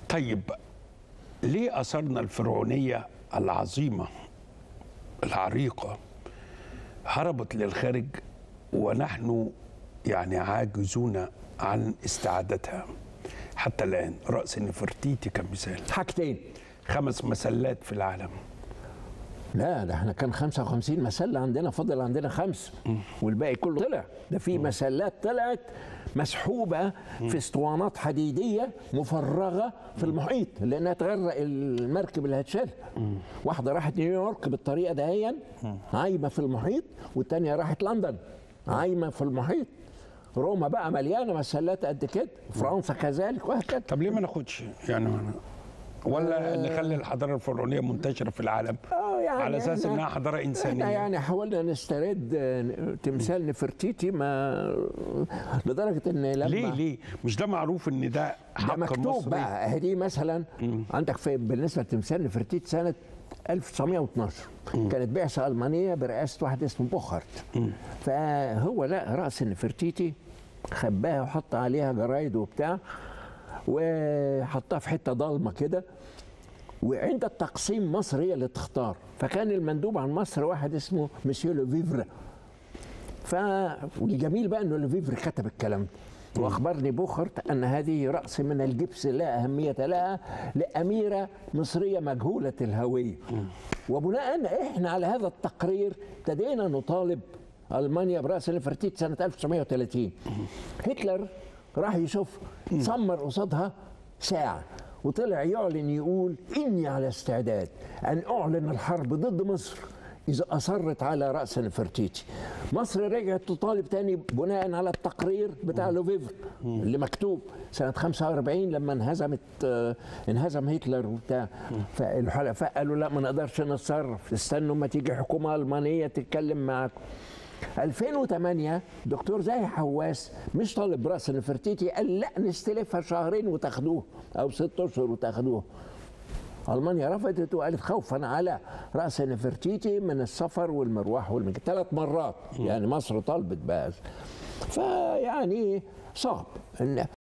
طيب ليه اثرنا الفرعونيه العظيمه العريقه هربت للخارج ونحن يعني عاجزون عن استعادتها حتى الان راس نفرتيتي كمثال حاجتين خمس مسلات في العالم لا ده احنا كان 55 مسله عندنا فضل عندنا خمس والباقي كله طلع ده في مسلات طلعت مسحوبه في اسطوانات حديديه مفرغه في المحيط لانها تغرق المركب اللي هتشيلها واحده راحت نيويورك بالطريقه دهيا عايمه في المحيط والتانيه راحت لندن عايمه في المحيط روما بقى مليانه مسلات قد كده فرنسا كذلك وهكذا طب ليه ما ناخدش يعني ما ولا نخلي الحضاره الفرعونيه منتشره في العالم اه يعني على اساس إحنا- انها حضاره انسانيه احنا يعني حاولنا نسترد آه، تمثال نفرتيتي ما لدرجه ان لما ليه ليه مش ده معروف ان ده ده حق مكتوب مصري بقى اهي دي مثلا عندك في بالنسبه لتمثال نفرتيتي سنه 1912 كانت بعثه المانيه برئاسه واحد اسمه بوخارت فهو لا راس نفرتيتي خباها وحط عليها جرايد وبتاع وحطها في حته ضلمه كده وعند التقسيم مصر هي اللي تختار فكان المندوب عن مصر واحد اسمه مسيو لوفيفر ف والجميل بقى انه لوفيفر كتب الكلام ده واخبرني بوخرت ان هذه راس من الجبس لا اهميه لها لاميره مصريه مجهوله الهويه وبناء احنا على هذا التقرير ابتدينا نطالب المانيا براس نفرتيت سنه 1930 هتلر راح يشوف صمر قصادها ساعه وطلع يعلن يقول اني على استعداد ان اعلن الحرب ضد مصر إذا أصرت على رأس نفرتيتي مصر رجعت تطالب تاني بناء على التقرير بتاع لوفيفر اللي مكتوب سنة 45 لما انهزمت آه، انهزم هتلر وبتاع فالحلفاء قالوا لا ما نقدرش نتصرف استنوا ما تيجي حكومة ألمانية تتكلم معاكم 2008 دكتور زاهي حواس مش طالب راس نفرتيتي قال لا نستلفها شهرين وتاخدوه او ست اشهر وتاخدوه المانيا رفضت وقالت خوفا على راس نفرتيتي من السفر والمروح والمجد ثلاث مرات يعني مصر طلبت بقى فيعني صعب ان